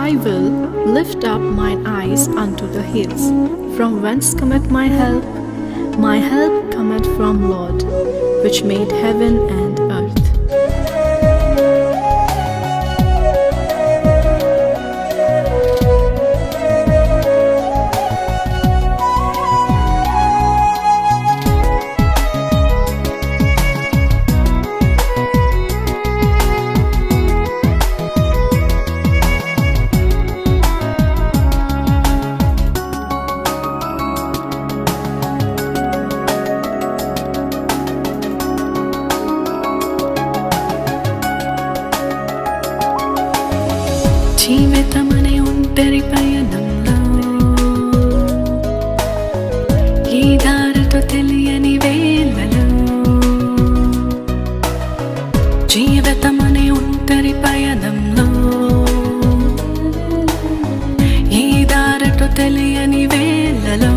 I will lift up mine eyes unto the hills. From whence cometh my help? My help cometh from Lord, which made heaven and earth. జీవితమనే ఒంటరి పయనంలో ఈ దారితో తెలియని వేళలో జీవితమనే ఒంటరి పయనంలో ఈ దారితో తెలియని వేళలో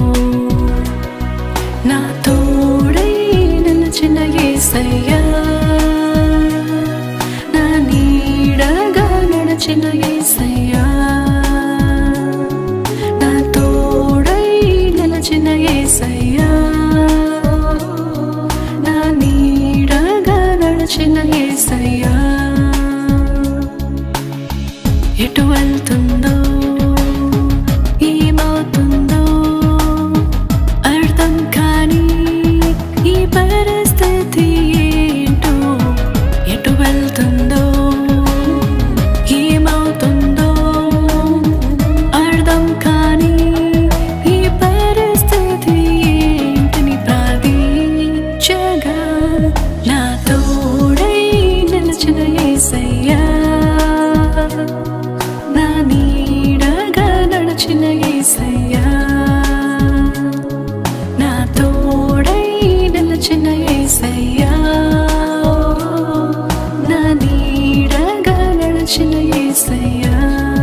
నా తోడై నిలిచిన యేసయ్యా నా నీడగా నడచిన యేసయ్యా నా తోడై నిలిచిన యేసయ్యా నా నీడగా నడచిన యేసయ్యా ఎటు వెళ్తుందో ఏమవుతుందో అర్థం కాని ఈ పరిస్థితి ఏంటో ఎటు వెళ్తుందో ఏమవుతుందో అర్థం కాని ఈ పరిస్థితి ఏంటని ప్రార్థించగా నా తోడై నిలిచిన యేసయ్యా నా నీడగా నడిచిన యేసయ్యా నా తోడై నిలిచిన యేసయ్యా నా నీడగా నడిచిన యేసయ్యా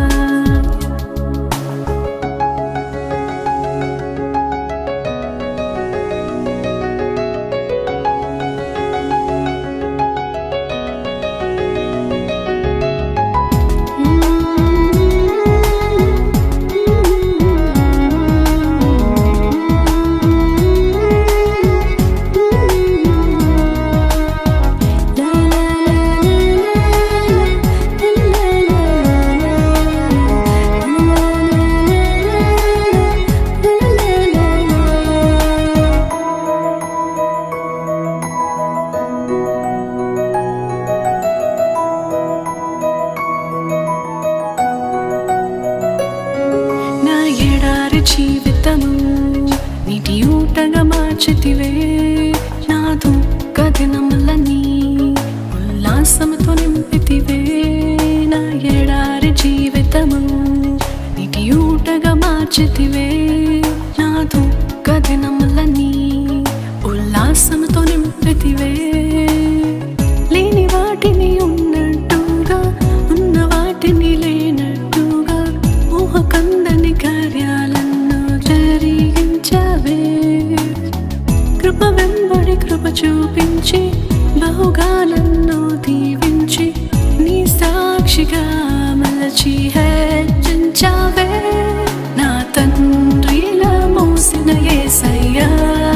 నా ఎడారి జీవితము నీటి ఊటగా మార్చితివే నా దుఃఖ దినములని ఉల్లాసముతో నింపితివే నా ఎడారి జీవితము నీటి ఊటగా మార్చితివే నా దుఃఖ దినములని ఉల్లాసముతో నింపితివే లేని వాటిని ఉన్నట్టుగా ఉన్న వాటిని లేనట్టుగా ఊహ కందని కార్యాలను జరిగించవే కృప వెంబడి కృప చూపించి బహుగా నన్ను దీవించి నీ సాక్షిగా మలచి హెచ్చించావే నా తండ్రిలా మోసిన యేసయ్యా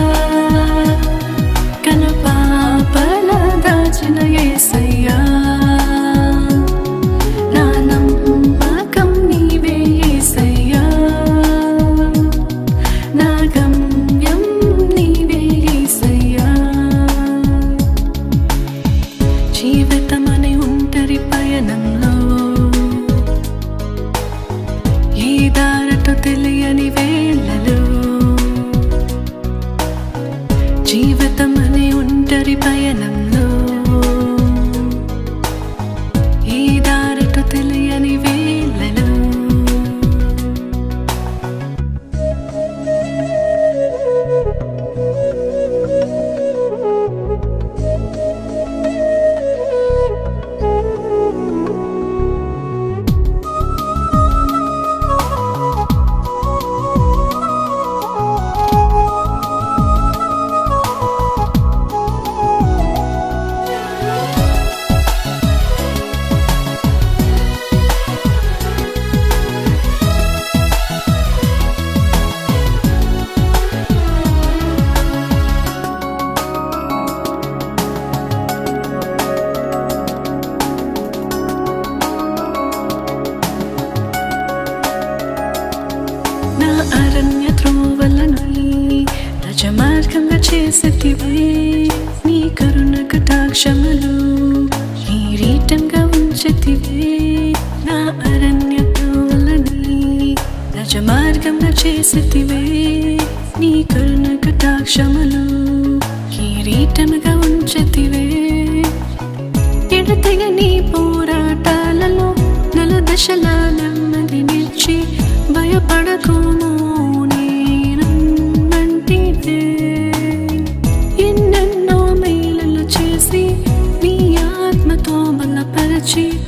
కనపాపల దాచిన యేసయ్యా నా నమ్మకం నీవే యేసయ్యా నా గమ్యం నీవే యేసయ్యా జీవితమనే ఒంటరి పయనంలో అరణ్య త్రోవలని రజమార్గంగా చేసేటివే నీ కరుణ కటాక్షములు కిరీటంగా ఉంచతివే నా అరణ్య త్రోవలని రజమార్గంగా చేసేటివే నీ కరుణ కటాక్షములు కిరీటముగా ఉంచతివే ఎడతెగని పోరాటాలలో నల దశల నెమ్మది నిలిచి భయపడకుము నేనంటిదే ఎన్నెన్నో మేలులు చేసి నీ ఆత్మతో బలపరచి